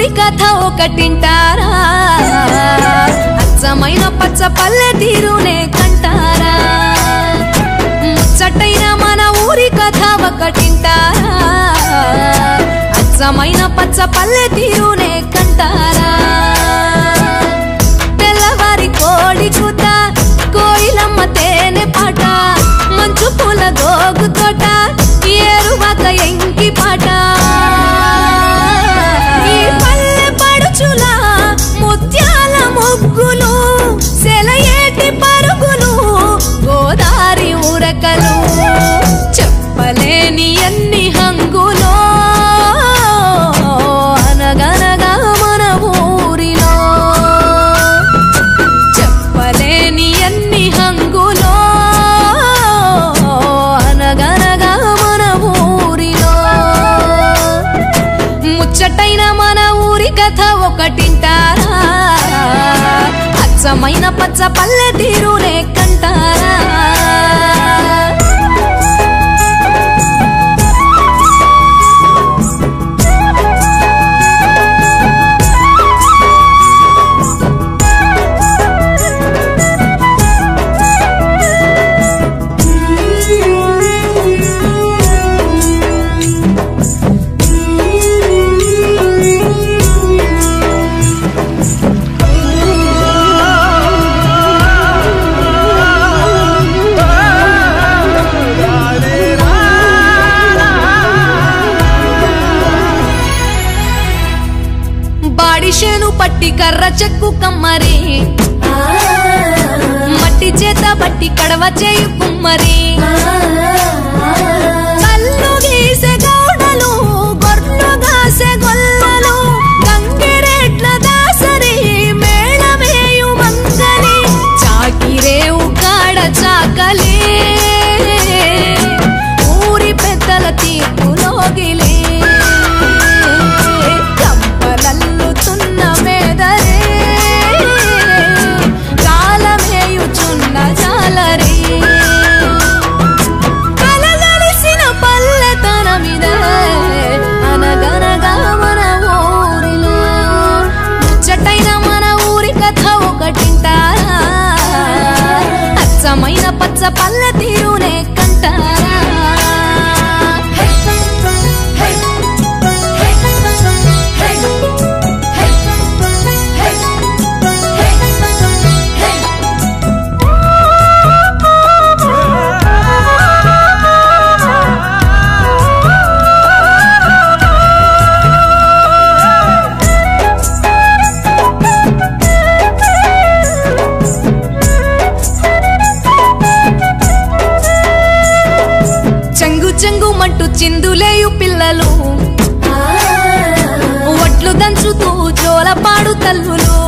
ఊరి కథ ఒకటింటారా అచ్చమైన పచ్చ పల్లె తీరునే కంటారా ముచ్చటైన మన ఊరి కథ ఒకటింటారా అచ్చమైన పచ్చ పల్లె తీరునే కంటారా తెల్లవారి కోడి కూత కోయిలమ్మ తేనె పాట మంచు పూల గోగు తోట ఏరువాక ఎంకి పాట ఈ పల్లె పడుచుల ముత్యాల ముగ్గులు సెలయేటి పరుగులు గోదారి ఉరకలు చెప్పలేని ఎన్ని హంగులో అనగనగా మన ఊరిలో చెప్పలేని ఎన్ని హంగులో అనగనగా మన ఊరిలో ముచ్చటైన మన ఊరి కథ ఒకటింటారా అచ్చమైన పచ్చ పల్లె తీరునే కంటారా బాడిషేను పట్టి కర్ర చెక్కు కమ్మరి మట్టి చేత బట్టి కడవ చేయు కుమ్మరి కళ్ళు గీసే గౌడలు గొర్రెలు గాసే గొల్లలు గంగిరెడ్ల దాసరి మేళమేయు మంగలి చాకిరేవు కాడ చాకలి ఊరి పెద్దల తీర్పులోగిలి కంపలల్లుతున్న మేదరే కాలమేయుచున్న జాలరే కలగలిసిన పల్లెతనమిదే అనగనగా మన ఊరిలో ముచ్చటైన మన ఊరి కథ ఒకటింటారా అచ్చమైన పచ్చ పల్లె తీరునే కంటారా చెంగు చెంగు మంటూ చిందులేయు పిల్లలు ఒట్లు దంచుతూ జోలపాడు తల్లులు